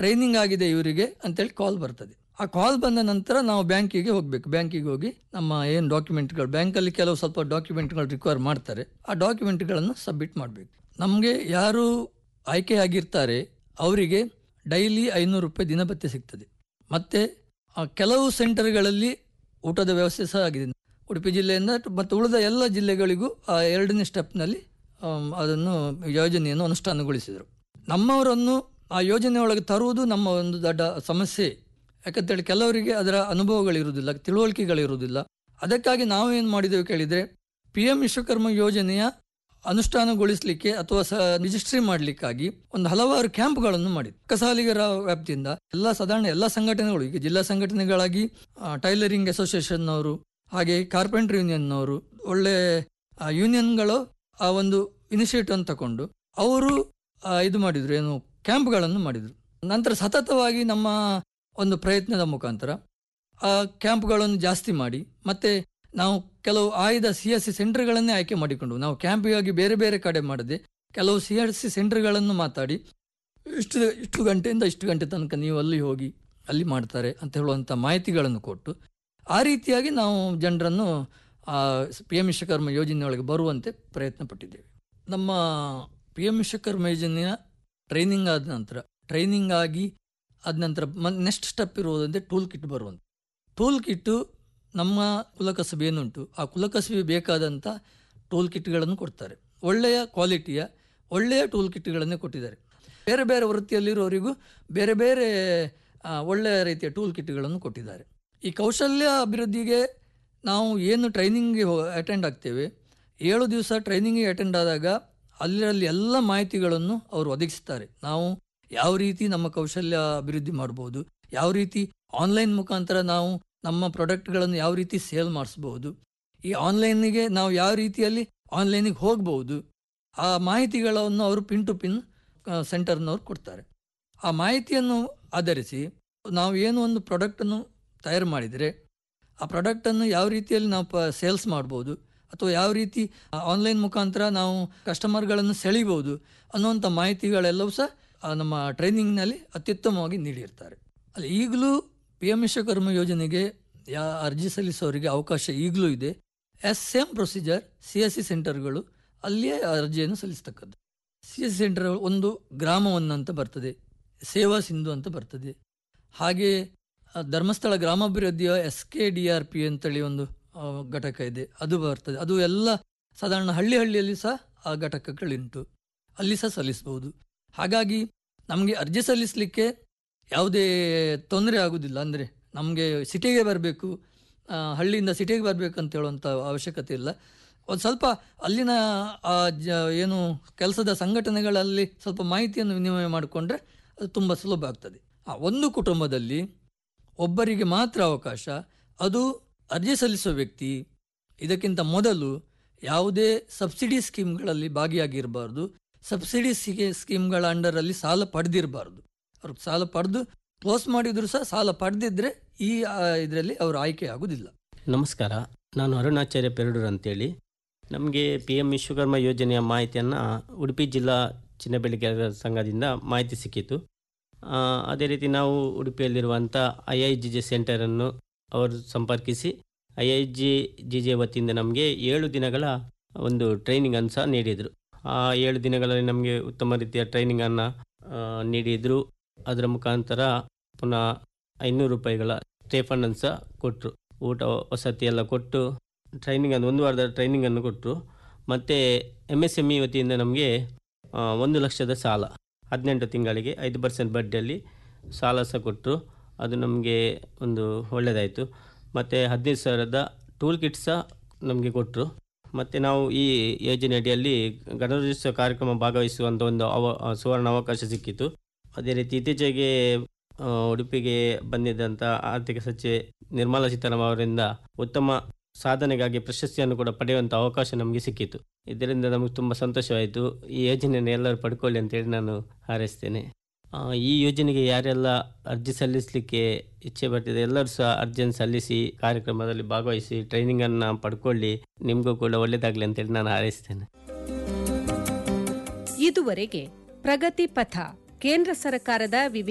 training ಆಗಿದೆ ಇವರಿಗೆ ಅಂತೇಳಿ ಕಾಲ್ ಬರ್ತದೆ ಆ ಕಾಲ್ ಬಂದ ನಂತರ ನಾವು ಬ್ಯಾಂಕಿಗೆ ಹೋಗ್ಬೇಕು ಬ್ಯಾಂಕಿಗೆ ಹೋಗಿ ನಮ್ಮ ಏನು ಡಾಕ್ಯುಮೆಂಟ್ಗಳು ಬ್ಯಾಂಕಲ್ಲಿ ಕೆಲವು ಸ್ವಲ್ಪ ಡಾಕ್ಯುಮೆಂಟ್ಗಳು ರಿಕ್ವೈರ್ ಮಾಡ್ತಾರೆ ಆ ಡಾಕ್ಯುಮೆಂಟ್ಗಳನ್ನು ಸಬ್ಮಿಟ್ ಮಾಡಬೇಕು ನಮಗೆ ಯಾರು ಆಯ್ಕೆ ಆಗಿರ್ತಾರೆ ಅವರಿಗೆ ಡೈಲಿ ಐನೂರು ರೂಪಾಯಿ ದಿನಭತ್ಯೆ ಸಿಗ್ತದೆ ಮತ್ತು ಕೆಲವು ಸೆಂಟರ್ಗಳಲ್ಲಿ ಊಟದ ವ್ಯವಸ್ಥೆ ಸಹ ಆಗಿದೆ ಉಡುಪಿ ಜಿಲ್ಲೆಯಿಂದ ಮತ್ತು ಉಳಿದ ಎಲ್ಲ ಜಿಲ್ಲೆಗಳಿಗೂ ಆ ಎರಡನೇ ಸ್ಟೆಪ್ನಲ್ಲಿ ಆಮ್, ಅದನ್ನು ಯೋಜನೆಯನ್ನು ಅನುಷ್ಠಾನಗೊಳಿಸಿದರು ನಮ್ಮವರನ್ನು ಆ ಯೋಜನೆ ಒಳಗೆ ತರುವುದು ನಮ್ಮ ಒಂದು ದೊಡ್ಡ ಸಮಸ್ಯೆ ಯಾಕಂತೇಳಿ ಕೆಲವರಿಗೆ ಅದರ ಅನುಭವಗಳಿರುವುದಿಲ್ಲ ತಿಳುವಳಿಕೆಗಳಿರುವುದಿಲ್ಲ ಅದಕ್ಕಾಗಿ ನಾವು ಏನು ಮಾಡಿದೆವು ಕೇಳಿದರೆ ಪಿ ಎಂ ವಿಶ್ವಕರ್ಮ ಯೋಜನೆಯ ಅನುಷ್ಠಾನಗೊಳಿಸಲಿಕ್ಕೆ ಅಥವಾ ಸ ರಿಜಿಸ್ಟ್ರಿ ಮಾಡಲಿಕ್ಕಾಗಿ ಒಂದು ಹಲವಾರು ಕ್ಯಾಂಪ್ಗಳನ್ನು ಮಾಡಿ ಕಸಾಲಿಗರ ವ್ಯಾಪ್ತಿಯಿಂದ ಎಲ್ಲ ಸಾಧಾರಣ ಎಲ್ಲ ಸಂಘಟನೆಗಳು ಈಗ ಜಿಲ್ಲಾ ಸಂಘಟನೆಗಳಾಗಿ ಆ, ಟೈಲರಿಂಗ್ ಅಸೋಸಿಯೇಷನ್ನವರು ಹಾಗೆ ಕಾರ್ಪೆಂಟರ್ ಯೂನಿಯನ್ನವರು ಒಳ್ಳೆ ಆ, ಯೂನಿಯನ್ಗಳು ಆ ಒಂದು ಇನಿಷಿಯೇಟಿವ್ ಅನ್ನು ತಗೊಂಡು ಅವರು ಆ, ಇದು ಮಾಡಿದ್ರು ಏನು ಕ್ಯಾಂಪ್ಗಳನ್ನು ಮಾಡಿದ್ರು ನಂತರ ಸತತವಾಗಿ ನಮ್ಮ ಒಂದು ಪ್ರಯತ್ನದ ಮುಖಾಂತರ ಆ ಕ್ಯಾಂಪ್ಗಳನ್ನು ಜಾಸ್ತಿ ಮಾಡಿ ಮತ್ತೆ ನಾವು ಕೆಲವು ಆಯ್ದ ಸಿ ಎಸ್ ಸಿ ಸೆಂಟರ್ಗಳನ್ನೇ ಆಯ್ಕೆ ಮಾಡಿಕೊಂಡು ನಾವು ಕ್ಯಾಂಪಿಗಾಗಿ ಬೇರೆ ಬೇರೆ ಕಡೆ ಮಾಡದೆ ಕೆಲವು ಸಿ ಎಸ್ ಸಿ ಸೆಂಟರ್ಗಳನ್ನು ಮಾತಾಡಿ ಇಷ್ಟು ಇಷ್ಟು ಗಂಟೆಯಿಂದ ಇಷ್ಟು ಗಂಟೆ ತನಕ ನೀವು ಅಲ್ಲಿ ಹೋಗಿ ಅಲ್ಲಿ ಮಾಡ್ತಾರೆ ಅಂತ ಹೇಳುವಂಥ ಮಾಹಿತಿಗಳನ್ನು ಕೊಟ್ಟು ಆ ರೀತಿಯಾಗಿ ನಾವು ಜನರನ್ನು ಪಿ ಎಂ ವಿಶ್ವಕರ್ಮ ಯೋಜನೆಯೊಳಗೆ ಬರುವಂತೆ ಪ್ರಯತ್ನ ಪಟ್ಟಿದ್ದೇವೆ ನಮ್ಮ ಪಿ ಎಂ ವಿಶ್ವಕರ್ಮ ಯೋಜನೆಯ ಟ್ರೈನಿಂಗ್ ಆದ ನಂತರ ಟ್ರೈನಿಂಗ್ ಆಗಿ ಆದ ನಂತರ ನೆಕ್ಸ್ಟ್ ಸ್ಟೆಪ್ ಇರುವುದಂದ್ರೆ ಟೂಲ್ ಕಿಟ್ ಬರುವಂಥ ಟೂಲ್ ಕಿಟ್ಟು ನಮ್ಮ ಕುಲಕಸಬೆ ಏನುಂಟು ಆ ಕುಲಕಸಬೆ ಬೇಕಾದಂಥ ಟೂಲ್ ಕಿಟ್ಗಳನ್ನು ಕೊಡ್ತಾರೆ ಒಳ್ಳೆಯ ಕ್ವಾಲಿಟಿಯ ಒಳ್ಳೆಯ ಟೂಲ್ ಕಿಟ್ಗಳನ್ನೇ ಕೊಟ್ಟಿದ್ದಾರೆ ಬೇರೆ ಬೇರೆ ವೃತ್ತಿಯಲ್ಲಿರೋರಿಗೂ ಬೇರೆ ಬೇರೆ ಆ, ಒಳ್ಳೆಯ ರೀತಿಯ ಟೂಲ್ ಕಿಟ್ಗಳನ್ನು ಕೊಟ್ಟಿದ್ದಾರೆ ಈ ಕೌಶಲ್ಯ ಅಭಿವೃದ್ಧಿಗೆ ನಾವು ಏನು ಟ್ರೈನಿಂಗ್ಗೆ ಅಟೆಂಡ್ ಆಗ್ತೇವೆ ಏಳು ದಿವಸ ಟ್ರೈನಿಂಗಿಗೆ ಅಟೆಂಡ್ ಆದಾಗ ಅಲ್ಲಿರಲ್ಲಿ ಎಲ್ಲ ಮಾಹಿತಿಗಳನ್ನು ಅವರು ಒದಗಿಸ್ತಾರೆ ನಾವು ಯಾವ ರೀತಿ ನಮ್ಮ ಕೌಶಲ್ಯ ಅಭಿವೃದ್ಧಿ ಮಾಡ್ಬೋದು ಯಾವ ರೀತಿ ಆನ್ಲೈನ್ ಮುಖಾಂತರ ನಾವು ನಮ್ಮ ಪ್ರಾಡಕ್ಟ್ಗಳನ್ನು ಯಾವ ರೀತಿ ಸೇಲ್ ಮಾಡಿಸ್ಬೋದು ಈ ಆನ್ಲೈನಿಗೆ ನಾವು ಯಾವ ರೀತಿಯಲ್ಲಿ ಆನ್ಲೈನಿಗೆ ಹೋಗ್ಬೋದು ಆ ಮಾಹಿತಿಗಳನ್ನು ಅವರು ಪಿನ್ ಟು ಪಿನ್ ಸೆಂಟರ್ನವ್ರು ಕೊಡ್ತಾರೆ ಆ ಮಾಹಿತಿಯನ್ನು ಆಧರಿಸಿ ನಾವು ಏನು ಒಂದು ಪ್ರಾಡಕ್ಟನ್ನು ತಯಾರು ಮಾಡಿದರೆ ಆ ಪ್ರಾಡಕ್ಟನ್ನು ಯಾವ ರೀತಿಯಲ್ಲಿ ನಾವು ಪ ಸೇಲ್ಸ್ ಮಾಡ್ಬೋದು ಅಥವಾ ಯಾವ ರೀತಿ ಆನ್ಲೈನ್ ಮುಖಾಂತರ ನಾವು ಕಸ್ಟಮರ್ಗಳನ್ನು ಸೆಳಿಬೋದು ಅನ್ನುವಂಥ ಮಾಹಿತಿಗಳೆಲ್ಲವೂ ಸಹ ಆ ನಮ್ಮ ಟ್ರೈನಿಂಗ್ನಲ್ಲಿ ಅತ್ಯುತ್ತಮವಾಗಿ ನೀಡಿರ್ತಾರೆ ಅಲ್ಲಿ ಈಗಲೂ ಪಿ ಎಂ ವಿಶ್ವಕರ್ಮ ಯೋಜನೆಗೆ ಯಾ ಅರ್ಜಿ ಸಲ್ಲಿಸೋರಿಗೆ ಅವಕಾಶ ಈಗಲೂ ಇದೆ yes same procedure C S C ಸೆಂಟರ್ಗಳು ಅಲ್ಲಿಯೇ ಅರ್ಜಿಯನ್ನು ಸಲ್ಲಿಸ್ತಕ್ಕದ್ದು ಸಿ ಎಸ್ ಸಿ ಸೆಂಟರ್ ಒಂದು ಗ್ರಾಮವನ್ನು ಅಂತ ಬರ್ತದೆ ಸೇವಾ ಸಿಂಧು ಅಂತ ಬರ್ತದೆ ಹಾಗೆ ಆ, ಧರ್ಮಸ್ಥಳ ಗ್ರಾಮಾಭಿವೃದ್ಧಿಯ S K D R P ಅಂತೇಳಿ ಒಂದು ಆ, ಘಟಕ ಇದೆ ಅದು ಬರ್ತದೆ ಅದು ಎಲ್ಲ ಸಾಧಾರಣ ಹಳ್ಳಿ ಹಳ್ಳಿಯಲ್ಲಿ ಸಹ ಆ ಘಟಕಗಳುಂಟು ಅಲ್ಲಿ ಸಹ ಸಲ್ಲಿಸಬಹುದು ಹಾಗಾಗಿ ನಮಗೆ ಅರ್ಜಿ ಸಲ್ಲಿಸಲಿಕ್ಕೆ ಯಾವುದೇ ತೊಂದರೆ ಆಗುವುದಿಲ್ಲ ಅಂದರೆ ನಮಗೆ ಸಿಟಿಗೆ ಬರಬೇಕು ಹಳ್ಳಿಯಿಂದ ಸಿಟಿಗೆ ಬರಬೇಕು ಅಂತ ಹೇಳುವಂಥ ಅವಶ್ಯಕತೆ ಇಲ್ಲ ಒಂದು ಸ್ವಲ್ಪ ಅಲ್ಲಿನ ಆ ಜ ಏನು ಕೆಲಸದ ಸಂಘಟನೆಗಳಲ್ಲಿ ಸ್ವಲ್ಪ ಮಾಹಿತಿಯನ್ನು ವಿನಿಮಯ ಮಾಡಿಕೊಂಡ್ರೆ ಅದು ತುಂಬ ಸುಲಭ ಆಗ್ತದೆ ಆ ಒಂದು ಕುಟುಂಬದಲ್ಲಿ ಒಬ್ಬರಿಗೆ ಮಾತ್ರ ಅವಕಾಶ ಅದು ಅರ್ಜಿ ಸಲ್ಲಿಸುವ ವ್ಯಕ್ತಿ ಇದಕ್ಕಿಂತ ಮೊದಲು ಯಾವುದೇ ಸಬ್ಸಿಡಿ ಸ್ಕೀಮ್ಗಳಲ್ಲಿ ಭಾಗಿಯಾಗಿರಬಾರ್ದು ಸಬ್ಸಿಡಿ ಸ್ಕೀಮ್ಗಳ ಅಂಡರಲ್ಲಿ ಸಾಲ ಪಡೆದಿರಬಾರ್ದು ಅವ್ರಿಗೆ ಸಾಲ ಪಡೆದು ಕ್ಲೋಸ್ ಮಾಡಿದ್ರು ಸಹ ಸಾಲ ಪಡೆದಿದ್ರೆ ಈ ಇದರಲ್ಲಿ ಅವರು ಆಯ್ಕೆ ಆಗುವುದಿಲ್ಲ ನಮಸ್ಕಾರ ನಾನು ಅರುಣಾಚಾರ್ಯ ಪೆರಡೂರು ಅಂತೇಳಿ ನಮಗೆ ಪಿ ಎಂ ವಿಶ್ವಕರ್ಮ ಯೋಜನೆಯ ಮಾಹಿತಿಯನ್ನು ಉಡುಪಿ ಜಿಲ್ಲಾ ಚಿನ್ನಬೆಳ್ಳಿಕೆರೆ ಸಂಘದಿಂದ ಮಾಹಿತಿ ಸಿಕ್ಕಿತು ಆ, ಅದೇ ರೀತಿ ನಾವು ಉಡುಪಿಯಲ್ಲಿರುವಂಥ ಐ ಐ ಜಿ ಜೆ ಸೆಂಟರನ್ನು ಅವರು ಸಂಪರ್ಕಿಸಿ I I G G J ವತಿಯಿಂದ ನಮಗೆ ಏಳು ದಿನಗಳ ಒಂದು ಟ್ರೈನಿಂಗನ್ನು ಸಹ ನೀಡಿದರು ಆ ಏಳು ದಿನಗಳಲ್ಲಿ ನಮಗೆ ಉತ್ತಮ ರೀತಿಯ ಟ್ರೈನಿಂಗನ್ನು ನೀಡಿದರು ಅದರ ಮುಖಾಂತರ ಪುನಃ ಐನೂರು ರೂಪಾಯಿಗಳ ಸ್ಟೇಫಂಡನ್ನು ಸಹ ಕೊಟ್ಟರು ಊಟ ವಸತಿ ಎಲ್ಲ ಕೊಟ್ಟು ಟ್ರೈನಿಂಗ್ ಒಂದು ಒಂದು ವಾರದ ಟ್ರೈನಿಂಗನ್ನು ಕೊಟ್ಟರು ಮತ್ತು ಎಮ್ ಎಸ್ ಎಮ್ ಇ ವತಿಯಿಂದ ನಮಗೆ ಆ, ಒಂದು ಲಕ್ಷದ ಸಾಲ ಹದಿನೆಂಟು ತಿಂಗಳಿಗೆ ಐದು ಪರ್ಸೆಂಟ್ ಬಡ್ಡಿಯಲ್ಲಿ ಸಾಲ ಸಹ ಕೊಟ್ಟರು ಅದು ನಮಗೆ ಒಂದು ಒಳ್ಳೆಯದಾಯಿತು ಮತ್ತು ಹದಿನೈದು ಸಾವಿರದ ಟೂಲ್ ಕಿಟ್ ಸಹ ನಮಗೆ ಕೊಟ್ಟರು ಮತ್ತು ನಾವು ಈ ಯೋಜನೆ ಅಡಿಯಲ್ಲಿ ಗಣರಾಜ್ಯೋತ್ಸವ ಕಾರ್ಯಕ್ರಮ ಭಾಗವಹಿಸುವಂಥ ಒಂದು ಅವ ಸುವರ್ಣ ಅವಕಾಶ ಸಿಕ್ಕಿತು ಅದೇ ರೀತಿ ಇತ್ತೀಚೆಗೆ ಆ, ಉಡುಪಿಗೆ ಬಂದಿದ್ದಂಥ ಆರ್ಥಿಕ ಸಚಿವೆ ನಿರ್ಮಲಾ ಸೀತಾರಾಮನ್ ಅವರಿಂದ ಉತ್ತಮ ಸಾಧನೆಗಾಗಿ ಪ್ರಶಸ್ತಿಯನ್ನು ಕೂಡ ಪಡೆಯುವಂಥ ಅವಕಾಶ ನಮಗೆ ಸಿಕ್ಕಿತು ಇದರಿಂದ ನಮಗೆ ತುಂಬ ಸಂತೋಷವಾಯಿತು ಈ ಯೋಜನೆಯನ್ನು ಎಲ್ಲರೂ ಪಡ್ಕೊಳ್ಳಿ ಅಂತೇಳಿ ನಾನು ಹಾರೈಸ್ತೇನೆ ಆ, ಈ ಯೋಜನೆಗೆ ಯಾರೆಲ್ಲ ಅರ್ಜಿ ಸಲ್ಲಿಸಲಿಕ್ಕೆ ಇಚ್ಛೆ ಬರ್ತಿದೆ ಎಲ್ಲರೂ ಸಹ ಅರ್ಜಿಯನ್ನು ಸಲ್ಲಿಸಿ ಕಾರ್ಯಕ್ರಮದಲ್ಲಿ ಭಾಗವಹಿಸಿ ಟ್ರೈನಿಂಗನ್ನು ಪಡ್ಕೊಳ್ಳಿ ನಿಮಗೂ ಕೂಡ ಒಳ್ಳೆಯದಾಗಲಿ ಅಂತೇಳಿ ನಾನು ಹಾರೈಸ್ತೇನೆ ಇದುವರೆಗೆ ಪ್ರಗತಿ ಪಥ ಕೇಂದ್ರ ಸರ್ಕಾರದ ವಿವಿಧ